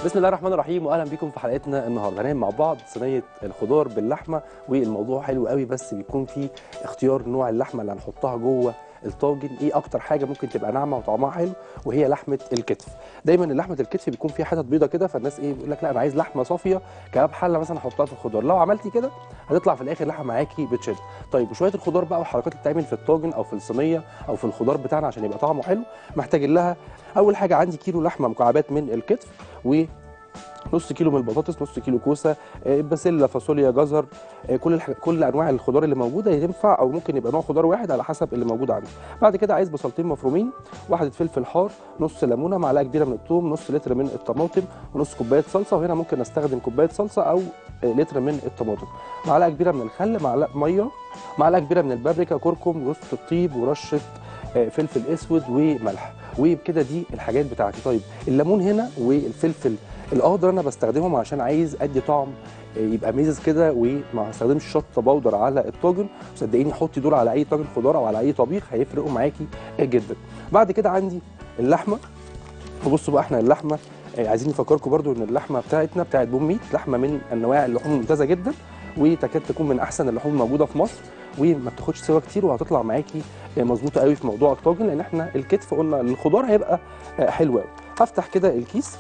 بسم الله الرحمن الرحيم واهلا بيكم في حلقتنا النهارده هنعمل مع بعض صينيه الخضار باللحمه والموضوع حلو قوي بس بيكون فيه اختيار نوع اللحمه اللي هنحطها جوه الطاجن ايه اكتر حاجه ممكن تبقى ناعمه وطعمها حلو وهي لحمه الكتف دايما لحمه الكتف بيكون فيها حتت بيضه كده فالناس ايه بيقول لك لا انا عايز لحمه صافيه كباب حله مثلا احطها في الخضار لو عملتي كده هتطلع في الاخر لحمه معاكي بتشد طيب وشويه الخضار بقى والحركات اللي بتتعمل في الطاجن او في الصينيه او في الخضار بتاعنا عشان يبقى طعمه حلو محتاجين لها اول حاجه عندي كيلو لحمه مكعبات من الكتف و نص كيلو من البطاطس نص كيلو كوسه آه، بسله فاصوليا جزر آه، كل الح... كل انواع الخضار اللي موجوده ينفع او ممكن يبقى نوع خضار واحد على حسب اللي موجود عندي بعد كده عايز بصلتين مفرومين واحده فلفل حار نص ليمونه معلقه كبيره من الثوم نص لتر من الطماطم ونص كوبايه صلصه وهنا ممكن استخدم كوبايه صلصه او آه، لتر من الطماطم معلقه كبيره من الخل معلقه ميه معلقه كبيره من البابريكا كركم جوز الطيب ورشه آه، فلفل اسود وملح وبكده دي الحاجات بتاعتي طيب الليمون هنا والفلفل الاخضر انا بستخدمهم عشان عايز ادي طعم آه، يبقى ميزز كده وما استخدمش شطه بودر على الطاجن صدقيني حطي دول على اي طاجن خضار او على اي طبيخ هيفرقوا معاكي جدا بعد كده عندي اللحمه وبصوا بقى احنا اللحمه آه، عايزين نفكركم برضو ان اللحمه بتاعتنا بتاعت بوم ميت لحمه من انواع اللحوم الممتازه جدا وتكاد تكون من احسن اللحوم الموجوده في مصر وما بتاخدش سوا كتير وهتطلع معاكي آه، مظبوطه قوي في موضوع الطاجن لان احنا الكتف قلنا الخضار هيبقى آه، حلو قوي هفتح كده الكيس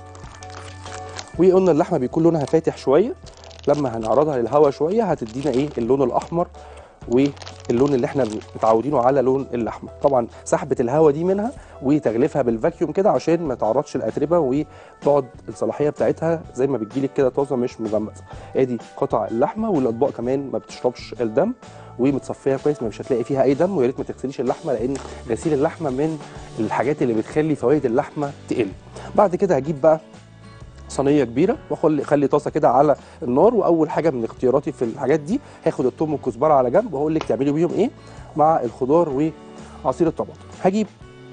وقلنا اللحمه بيكون لونها فاتح شويه لما هنعرضها للهواء شويه هتدينا ايه اللون الاحمر واللون اللي احنا متعودينه على لون اللحمه طبعا سحبه الهواء دي منها وتغليفها بالفاكيوم كده عشان ما تعرضش الاتربه وتقعد الصلاحيه بتاعتها زي ما بتجيلك كده طازه مش مجمده ادي قطع اللحمه والاطباق كمان ما بتشربش الدم ومتصفيه كويس مش هتلاقي فيها اي دم ويا ريت ما تغسليش اللحمه لان غسيل اللحمه من الحاجات اللي بتخلي فوائد اللحمه تقل بعد كده هجيب بقى صينيه كبيره واخلي اخلي طاسه كده على النار واول حاجه من اختياراتي في الحاجات دي هاخد الثوم والكزبره على جنب واقول لك تعملي بيهم ايه مع الخضار وعصير الطماطم هجيب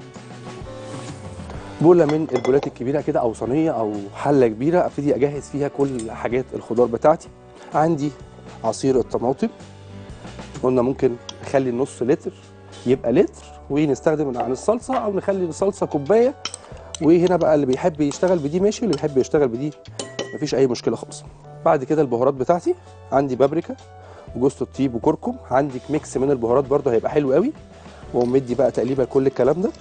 بوله من البولات الكبيره كده او صينيه او حله كبيره ابتدي اجهز فيها كل حاجات الخضار بتاعتي عندي عصير الطماطم قلنا ممكن نخلي النص لتر يبقى لتر ونستخدم عن الصلصه او نخلي الصلصه كوبايه وهنا بقى اللي بيحب يشتغل بدي ماشي اللي بيحب يشتغل بدي مفيش اي مشكله خالص بعد كده البهارات بتاعتي عندي بابريكا وجوز الطيب وكركم عندك ميكس من البهارات برده هيبقى حلو قوي واقوم مدي بقى تقليبه لكل الكلام ده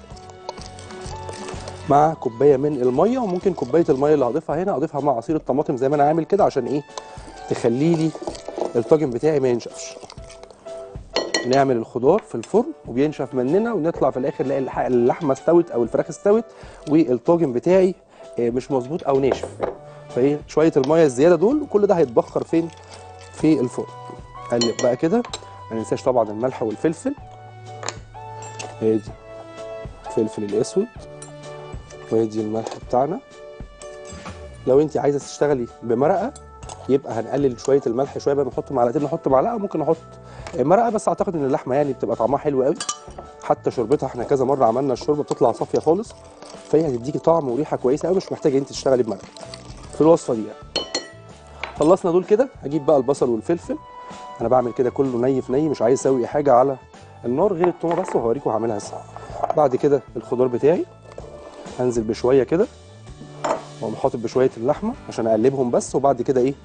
مع كوبايه من الميه وممكن كوبايه الميه اللي هضيفها هنا اضيفها مع عصير الطماطم زي ما انا عامل كده عشان ايه تخلي لي الطاجن بتاعي ما ينشفش نعمل الخضار في الفرن وبينشف مننا ونطلع في الاخر نلاقي الح- اللحمه استوت او الفراخ استوت والطاجن بتاعي آه، مش مظبوط او ناشف فايه شويه الميه الزياده دول وكل ده هيتبخر فين في الفرن قلب بقى كده ما ننساش طبعا الملح والفلفل ادي الفلفل الاسود وادي الملح بتاعنا لو انت عايزه تشتغلي بمرقه يبقى هنقلل شويه الملح شويه بقى نحط معلقتين نحط معلقه ممكن نحط مرقه بس اعتقد ان اللحمه يعني بتبقى طعمها حلو قوي حتى شوربتها احنا كذا مره عملنا الشوربه بتطلع صافيه خالص فهي هتديكي طعم وريحه كويسه قوي مش محتاجه انت تشتغلي بمرقه في الوصفه دي يعني. خلصنا دول كده هجيب بقى البصل والفلفل انا بعمل كده كله ني في ني مش عايز اسوي حاجه على النار غير التومه بس وهوريكم هعملها ازاي بعد كده الخضار بتاعي هنزل بشويه كده واقوم حاطط بشويه اللحمه عشان اقلبهم بس وبعد كده ايه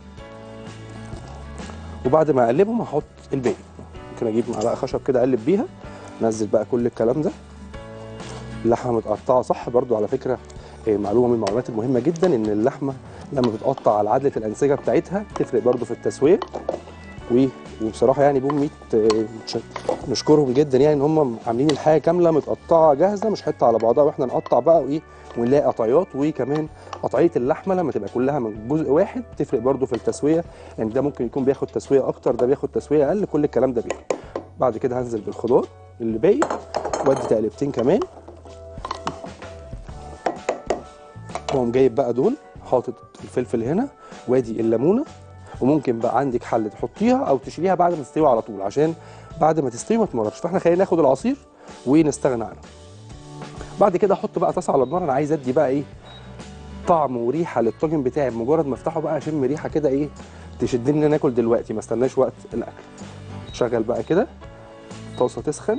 وبعد ما اقلبهم هحط الباقي ممكن اجيب معلقه خشب كده اقلب بيها انزل بقى كل الكلام ده اللحمه متقطعه صح برضو على فكره آه، معلومه من المعلومات المهمه جدا ان اللحمه لما بتقطع على عدله الانسجه بتاعتها تفرق برضو في التسويه و- وبصراحه يعني بوم ميت آه، نش- نشكرهم جدا يعني ان هم عاملين الحاجه كامله متقطعه جاهزه مش حته على بعضها واحنا نقطع بقى وايه ونلاقي قطعيات وكمان قطعيه اللحمه لما تبقى كلها من جزء واحد تفرق برضو في التسويه يعني ده ممكن يكون بياخد تسويه اكتر ده بياخد تسويه اقل كل الكلام ده بيفرق بعد كده هنزل بالخضار اللي باقي وادي تقلبتين كمان واقوم جايب بقى دول حاطط الفلفل هنا وادي الليمونه وممكن بقى عندك حل تحطيها او تشيليها بعد ما تستوي على طول عشان بعد ما تستوي ما تمررش فاحنا خلينا ناخد العصير ونستغنى عنه بعد كده احط بقى طاسه على النار انا عايز ادي بقى ايه طعم وريحه للطاجن بتاعي بمجرد ما افتحه بقى اشم ريحه كده ايه تشدني ان أنا اكل دلوقتي ما استناش وقت الاكل شغل بقى كده طاسه تسخن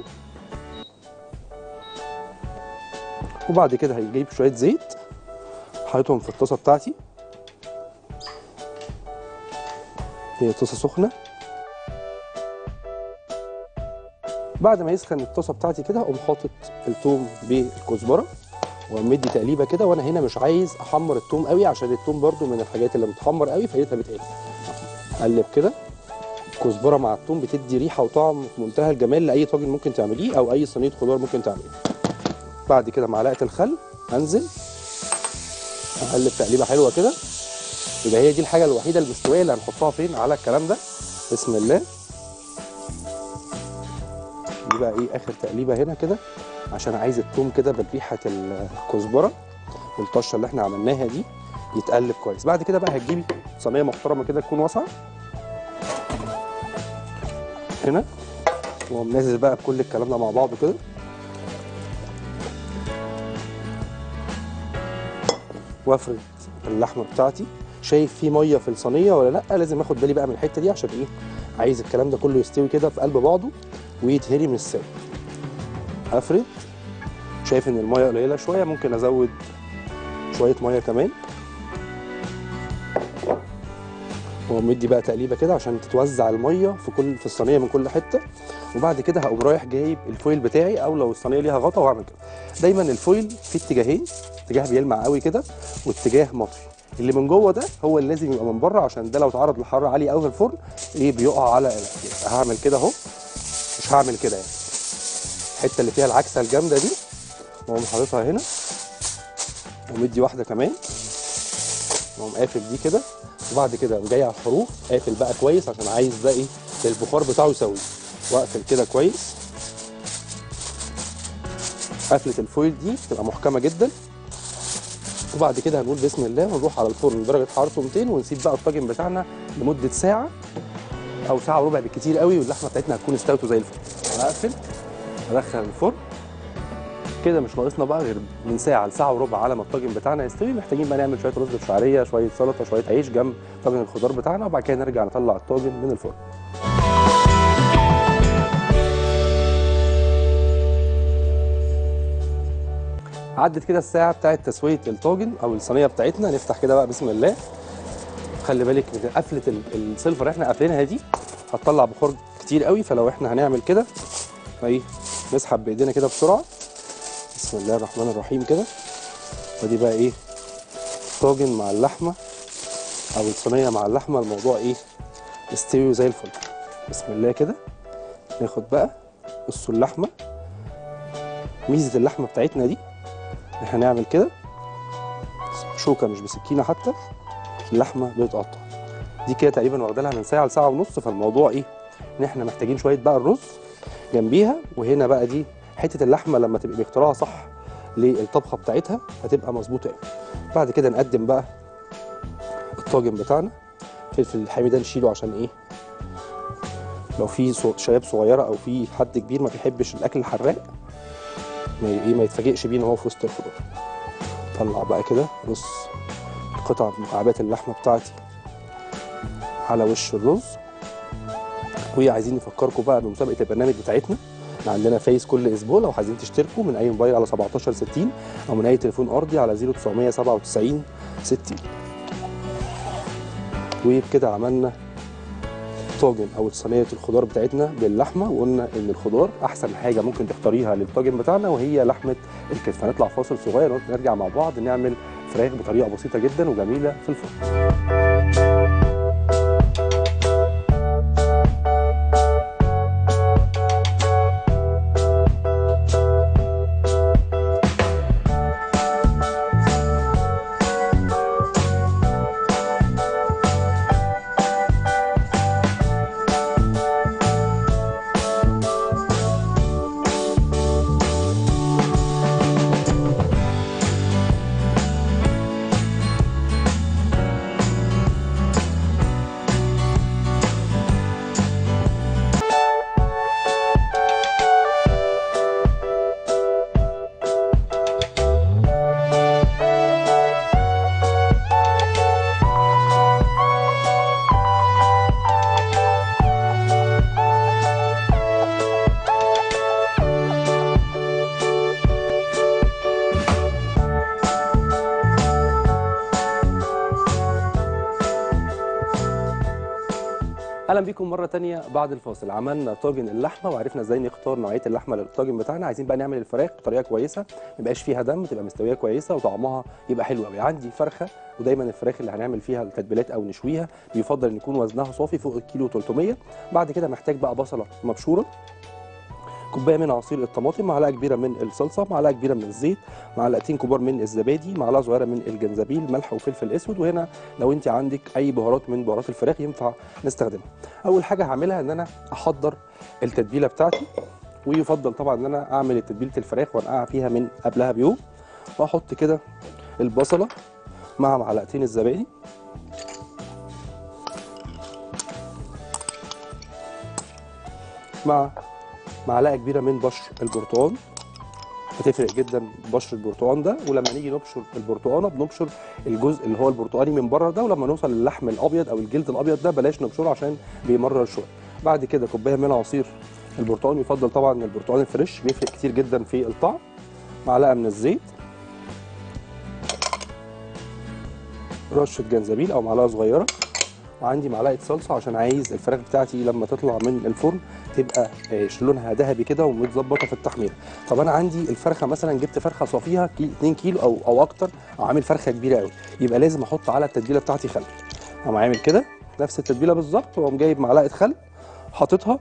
وبعد كده هيجيب شويه زيت حاططهم في الطاسه بتاعتي هي طاسه سخنه بعد ما يسخن الطاسه بتاعتي كده اقوم حاطط الثوم بالكزبره ومدي تقليبه كده وانا هنا مش عايز احمر الثوم قوي عشان الثوم برده من الحاجات اللي بتحمر قوي فايدتها بتقل اقلب كده الكزبره مع الثوم بتدي ريحه وطعم في منتهى الجمال لاي طاجن ممكن تعمليه او اي صينيه خضار ممكن تعمليه بعد كده معلقه الخل انزل اقلب تقليبه حلوه كده يبقى هي دي الحاجه الوحيده المستويه اللي هنحطها فين على الكلام ده بسم الله دي بقى ايه اخر تقليبه هنا كده عشان عايز الثوم كده بريحه الكزبره والطشه اللي احنا عملناها دي يتقلب كويس بعد كده بقى هتجيبي صينيه محترمه كده تكون واسعه هنا واقوم نازل بقى بكل الكلام ده مع بعضه كده وافرد اللحمه بتاعتي شايف في ميه في الصينيه ولا لا لازم اخد بالي بقى من الحته دي عشان ايه عايز الكلام ده كله يستوي كده في قلب بعضه ويتهري من السوا افرد شايف ان الميه قليله شويه ممكن ازود شويه ميه كمان ومدي بقى تقليبه كده عشان تتوزع الميه في كل في الصينيه من كل حته وبعد كده هقوم رايح جايب الفويل بتاعي او لو الصينيه ليها غطا واعمل كده دايما الفويل في اتجاهين اتجاه بيلمع قوي كده واتجاه مطفي اللي من جوه ده هو اللي لازم يبقى من بره عشان ده لو اتعرض لحراره عاليه قوي في الفرن ايه بيقع على هعمل كده اهو مش هعمل كده يعني الحته اللي فيها العكسه الجامده دي واقوم حاططها هنا ومدي واحده كمان واقوم قافل دي كده وبعد كده أقوم جاي على الحروف قافل بقى كويس عشان عايز بقى ايه البخار بتاعه يسوي واقفل كده كويس قفله الفويل دي تبقى محكمه جدا وبعد كده هنقول بسم الله ونروح على الفرن درجه حرارته 200 ونسيب بقى الطاجن بتاعنا لمده ساعه او ساعه وربع بالكتير قوي واللحمه بتاعتنا هتكون استوت زي الفل هقفل ادخل الفرن كده مش ناقصنا بقى غير من ساعه لساعه وربع على ما الطاجن بتاعنا يستوي محتاجين بقى نعمل شويه رز بشعريه شويه سلطه شويه عيش جنب طاجن الخضار بتاعنا وبعد كده نرجع نطلع الطاجن من الفرن عدت كده الساعه بتاعه تسويه الطاجن او الصينيه بتاعتنا نفتح كده بقى بسم الله خلي بالك من قفله ال- السلفر اللي احنا قافلينها دي هتطلع بخار كتير قوي فلو احنا هنعمل كده اهي نسحب بايدينا كده بسرعه بسم الله الرحمن الرحيم كده ودي بقى ايه طاجن مع اللحمه او الصينيه مع اللحمه الموضوع ايه استوي زي الفل بسم الله كده ناخد بقى بصوا اللحمه ميزه اللحمه بتاعتنا دي إن احنا نعمل كده شوكه مش بسكينه حتى اللحمه بتتقطع دي كده تقريبا واخده لها من ساعه لساعه ونص فالموضوع ايه ان احنا محتاجين شويه بقى الرز جنبيها وهنا بقى دي حته اللحمه لما تبقى بيختارها صح للطبخه بتاعتها هتبقى مظبوطه قوي بعد كده نقدم بقى الطاجن بتاعنا الفلفل الحامي ده نشيله عشان ايه لو في صو- شباب صغيره او في حد كبير ما بيحبش الاكل الحراق ما ي- ايه ما يتفاجئش بيه ان هو في وسط الخضار طلع بقى كده بص قطع مكعبات اللحمه بتاعتي على وش الرز وعايزين نفكركم بقى بمسابقه البرنامج بتاعتنا احنا عندنا فايز كل اسبوع لو عايزين تشتركوا من اي موبايل على 17 60 او من اي تليفون ارضي على 0997 60 وبكده عملنا طاجن او صينيه الخضار بتاعتنا باللحمه وقلنا ان الخضار احسن حاجه ممكن تختاريها للطاجن بتاعنا وهي لحمه الكتف هنطلع فاصل صغير ونرجع مع بعض نعمل فراخ بطريقه بسيطه جدا وجميله في الفرن بيكم مره تانية بعد الفاصل عملنا طاجن اللحمه وعرفنا ازاي نختار نوعيه اللحمه للطاجن بتاعنا عايزين بقى نعمل الفراخ بطريقه كويسه ما يبقاش فيها دم تبقى مستويه كويسه وطعمها يبقى حلو قوي عندي فرخه ودايما الفراخ اللي هنعمل فيها التتبيلات او نشويها بيفضل ان يكون وزنها صافي فوق الكيلو 300 بعد كده محتاج بقى بصله مبشوره كوبايه من عصير الطماطم معلقه كبيره من الصلصه معلقه كبيره من الزيت معلقتين كبار من الزبادي معلقه صغيره من الجنزبيل ملح وفلفل اسود وهنا لو انت عندك اي بهارات من بهارات الفراخ ينفع نستخدمها اول حاجه هعملها ان انا احضر التتبيله بتاعتي ويفضل طبعا ان انا اعمل تتبيله الفراخ وانقعها فيها من قبلها بيوم واحط كده البصله مع معلقتين الزبادي مع معلقه كبيره من بشر البرتقال هتفرق جدا بشر البرتقال ده ولما نيجي نبشر البرتقانه بنبشر الجزء اللي هو البرتقالي من بره ده ولما نوصل للحم الابيض او الجلد الابيض ده بلاش نبشره عشان بيمرر شويه بعد كده كوبايه من عصير البرتقال يفضل طبعا البرتقال الفريش بيفرق كتير جدا في الطعم معلقه من الزيت رشه جنزبيل او معلقه صغيره وعندي معلقه صلصه عشان عايز الفراخ بتاعتي لما تطلع من الفرن تبقى آه، لونها ذهبي كده ومتظبطه في التحمير طب انا عندي الفرخه مثلا جبت فرخه صافيها كي 2 كيلو او او اكتر او عامل فرخه كبيره قوي يبقى لازم احط على التتبيله بتاعتي خل اقوم عامل كده نفس التتبيله بالظبط واقوم جايب معلقه خل حاططها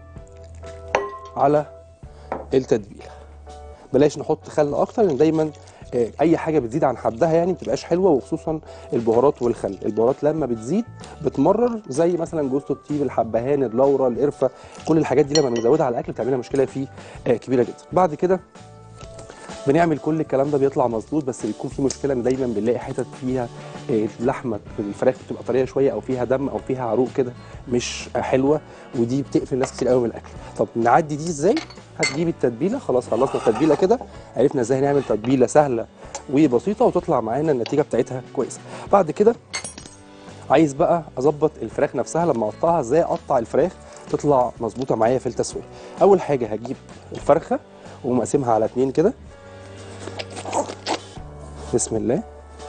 على التتبيله بلاش نحط خل اكتر لان دايما آه، اي حاجه بتزيد عن حدها يعني ما بتبقاش حلوه وخصوصا البهارات والخل البهارات لما بتزيد بتمرر زي مثلا جوز الطيب الحبهان اللورا القرفه كل الحاجات دي لما بنزودها على الاكل بتعمل لنا مشكله فيه آه، كبيره جدا بعد كده بنعمل كل الكلام ده بيطلع مظبوط بس بيكون في مشكله ان دايما بنلاقي حتت فيها آه، اللحمه الفراخ بتبقى طريه شويه او فيها دم او فيها عروق كده مش آه، حلوه ودي بتقفل ناس كتير قوي من الاكل طب نعدي دي ازاي هتجيب التتبيله خلاص خلصنا التتبيله كده عرفنا ازاي نعمل تتبيله سهله وبسيطه وتطلع معانا النتيجه بتاعتها كويسه بعد كده عايز بقى اظبط الفراخ نفسها لما اقطعها ازاي اقطع الفراخ تطلع مظبوطه معايا في التسويه اول حاجه هجيب الفرخه واقوم اقسمها على اتنين كده بسم الله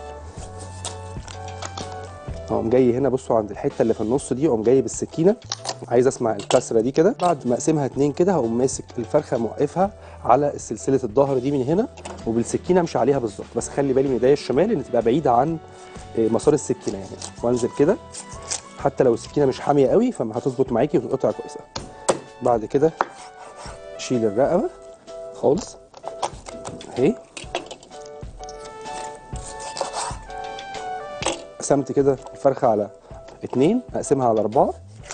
اقوم جاي هنا بصوا عند الحته اللي في النص دي اقوم جاي بالسكينه عايز اسمع الكسره دي كده بعد ما اقسمها اتنين كده هقوم ماسك الفرخه موقفها على سلسله الظهر دي من هنا وبالسكينه امشي عليها بالظبط بس خلي بالي من ايديا الشمال ان تبقى بعيده عن إيه، مسار السكينه يعني وانزل كده حتى لو السكينه مش حاميه قوي فما هتظبط معاكي وتتقطع كويسه بعد كده شيل الرقبه خالص اهي قسمت كده الفرخه على اتنين اقسمها على اربعه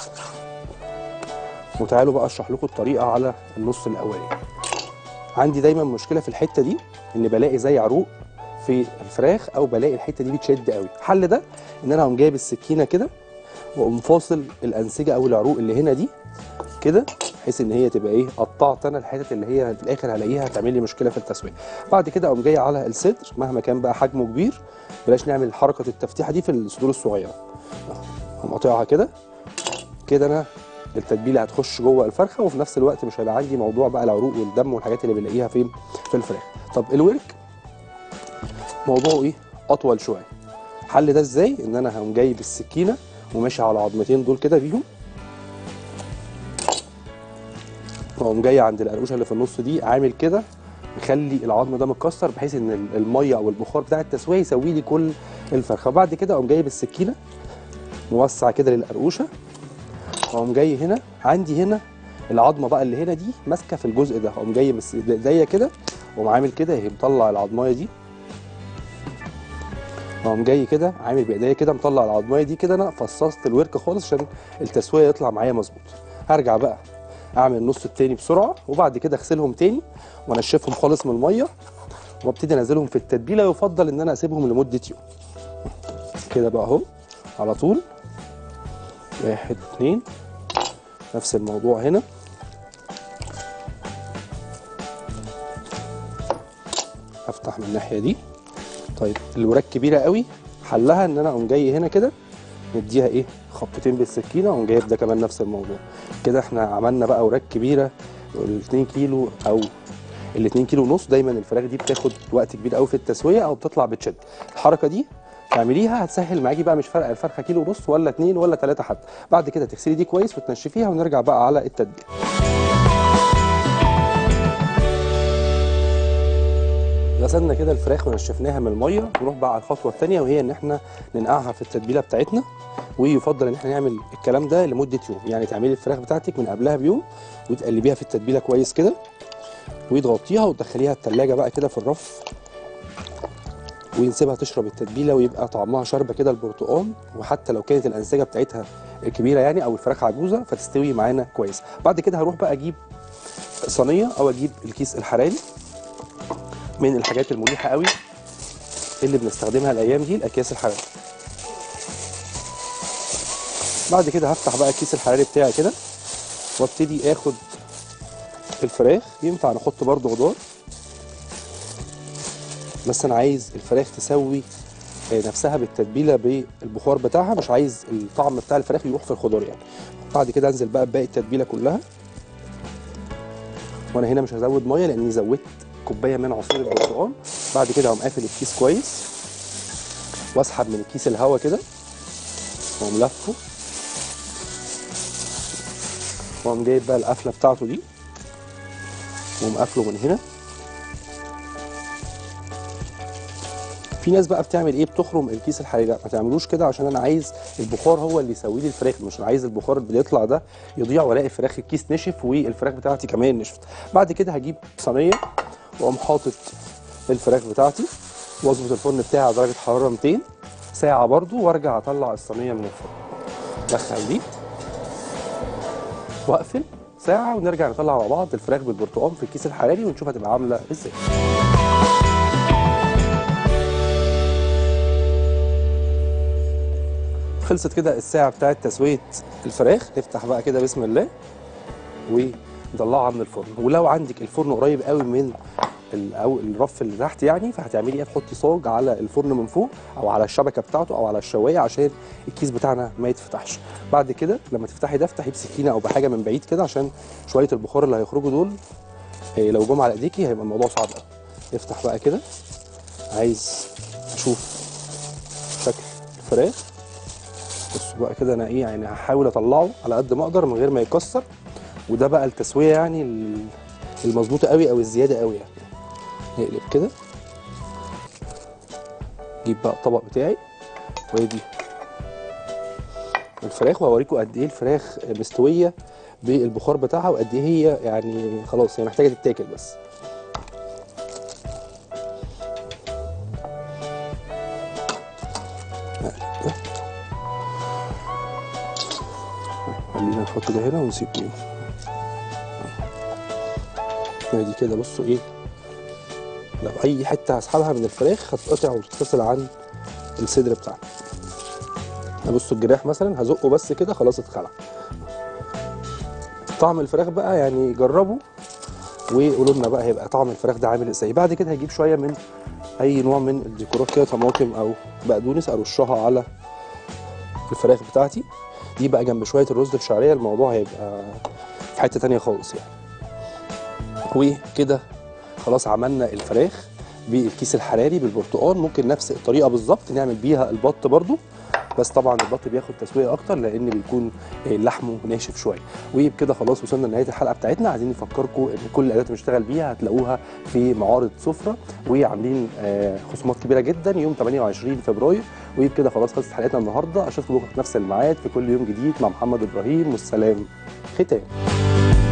وتعالوا بقى اشرح لكم الطريقه على النص الاولاني عندي دايما مشكله في الحته دي ان بلاقي زي عروق في الفراخ او بلاقي الحته دي بتشد قوي الحل ده ان انا اقوم جايب السكينه كده واقوم فاصل الانسجه او العروق اللي هنا دي كده بحيث ان هي تبقى ايه قطعت انا الحتت اللي هي في الاخر هلاقيها هتعمل لي مشكله في التسويه بعد كده اقوم جاي على الصدر مهما كان بقى حجمه كبير بلاش نعمل حركه التفتيحه دي في الصدور الصغيره اقوم قاطعها كده كده انا التتبيله هتخش جوه الفرخه وفي نفس الوقت مش هيبقى عندي موضوع بقى العروق والدم والحاجات اللي بنلاقيها فين في الفراخ طب الورك موضوعه ايه اطول شويه الحل ده ازاي ان انا هقوم جايب السكينه وماشي على العظمتين دول كده بيهم واقوم جاي عند القرقوشه اللي في النص دي عامل كده مخلي العظم ده متكسر بحيث ان ال- الميه او البخار بتاع التسويه يسوي لي كل الفرخه بعد كده اقوم جايب السكينه موسع كده للقرقوشه واقوم جاي هنا عندي هنا العظمه بقى اللي هنا دي ماسكه في الجزء ده اقوم جاي بس بايديا كده واقوم عامل كده اهي مطلع العظمايه دي واقوم جاي كده عامل بايديا كده مطلع العظمايه دي كده انا فصصت الورك خالص عشان التسويه يطلع معايا مظبوط هرجع بقى اعمل النص التاني بسرعه وبعد كده اغسلهم تاني وانشفهم خالص من الميه وابتدي انزلهم في التتبيله ويفضل ان انا اسيبهم لمده يوم كده بقى اهو على طول واحد اتنين نفس الموضوع هنا افتح من الناحيه دي طيب الوراك كبيره قوي حلها ان انا اقوم جاي هنا كده نديها ايه خبطتين بالسكينه واقوم جايب ده كمان نفس الموضوع كده احنا عملنا بقى وراك كبيره ال 2 كيلو او ال 2 كيلو ونص دايما الفراخ دي بتاخد وقت كبير قوي في التسويه او بتطلع بتشد الحركه دي تعمليها هتسهل معاكي بقى مش فارقه الفرخه كيلو ونص ولا اتنين ولا تلاته حتى بعد كده تغسلي دي كويس وتنشفيها ونرجع بقى على التتبيله غسلنا كده الفراخ ونشفناها من الميه نروح بقى على الخطوه الثانيه وهي ان احنا ننقعها في التتبيله بتاعتنا ويفضل ان احنا نعمل الكلام ده لمده يوم يعني تعملي الفراخ بتاعتك من قبلها بيوم وتقلبيها في التتبيله كويس كده وتغطيها وتدخليها التلاجة بقى كده في الرف ونسيبها تشرب التتبيله ويبقى طعمها شاربه كده البرتقال وحتى لو كانت الانسجه بتاعتها كبيره يعني او الفراخ عجوزه فتستوي معانا كويس بعد كده هروح بقى اجيب صينيه او اجيب الكيس الحراري من الحاجات المريحه قوي اللي بنستخدمها الايام دي الاكياس الحراريه بعد كده هفتح بقى الكيس الحراري بتاعي كده وابتدي اخد الفراخ ينفع نحط برضو خضار بس انا عايز الفراخ تسوي آه، نفسها بالتتبيله بالبخار بتاعها مش عايز الطعم بتاع الفراخ يروح في الخضار يعني بعد كده انزل بقى بباقي التتبيله كلها وانا هنا مش هزود ميه لاني زودت كوبايه من عصير البرتقال بعد كده اقوم قافل الكيس كويس واسحب من الكيس الهواء كده واقوم لفه واقوم جايب بقى القفله بتاعته دي واقوم قافله من هنا في ناس بقى بتعمل ايه بتخرم الكيس الحراري لا ما تعملوش كده عشان انا عايز البخار هو اللي يسوي لي الفراخ مش عايز البخار اللي يطلع ده يضيع والاقي الفراخ الكيس نشف والفراخ بتاعتي كمان نشفت بعد كده هجيب صينيه واقوم حاطط الفراخ بتاعتي واظبط الفرن بتاعي على درجه حراره 200 ساعه برضو وارجع اطلع الصينيه من الفرن ادخل دي واقفل ساعه ونرجع نطلع مع بعض الفراخ بالبرتقال في الكيس الحراري ونشوف هتبقى عامله ازاي خلصت كده الساعه بتاعت تسويه الفراخ نفتح بقى كده بسم الله ونطلعها من الفرن ولو عندك الفرن قريب قوي من ال- او الرف اللي تحت يعني فهتعملي ايه تحطي صاج على الفرن من فوق او على الشبكه بتاعته او على الشوايه عشان الكيس بتاعنا ما يتفتحش بعد كده لما تفتحي ده افتحي بسكينه او بحاجه من بعيد كده عشان شويه البخار اللي هيخرجوا دول إيه، لو جم على ايديكي هيبقى الموضوع صعب قوي افتح بقى كده عايز اشوف شكل الفراخ بصوا بقى كده انا ايه يعني هحاول اطلعه على قد ما اقدر من غير ما يكسر وده بقى التسويه يعني ال- المظبوطه قوي او الزياده قوي يعني نقلب كده اجيب بقى الطبق بتاعي وادي الفراخ وهوريكم قد ايه الفراخ مستويه بالبخار بتاعها وقد ايه هي يعني خلاص هي محتاجه تتاكل بس خلينا نحط ده هنا ونسيب دي ادي كده بصوا ايه لو اي حته هسحبها من الفراخ هتتقطع وتتفصل عن الصدر بتاعنا بصوا الجراح مثلا هزقه بس كده خلاص اتخلع طعم الفراخ بقى يعني جربوا وقولوا لنا بقى هيبقى طعم الفراخ ده عامل ازاي بعد كده هجيب شويه من اي نوع من الديكورات كده طماطم او بقدونس ارشها على الفراخ بتاعتي دي بقى جنب شويه الرز بشعريه الموضوع هيبقى في حته تانية خالص يعني وكده خلاص عملنا الفراخ بالكيس الحراري بالبرتقال ممكن نفس الطريقه بالظبط نعمل بيها البط برضو بس طبعا البط بياخد تسويه اكتر لان بيكون لحمه ناشف شويه وبكده خلاص وصلنا لنهايه الحلقه بتاعتنا عايزين نفكركم ان كل الادوات اللي بنشتغل بيها هتلاقوها في معارض سفره وعاملين آه، خصومات كبيره جدا يوم 28 فبراير وبكده خلاص خلصت حلقتنا النهارده اشوفكم بكره في نفس الميعاد في كل يوم جديد مع محمد ابراهيم والسلام ختام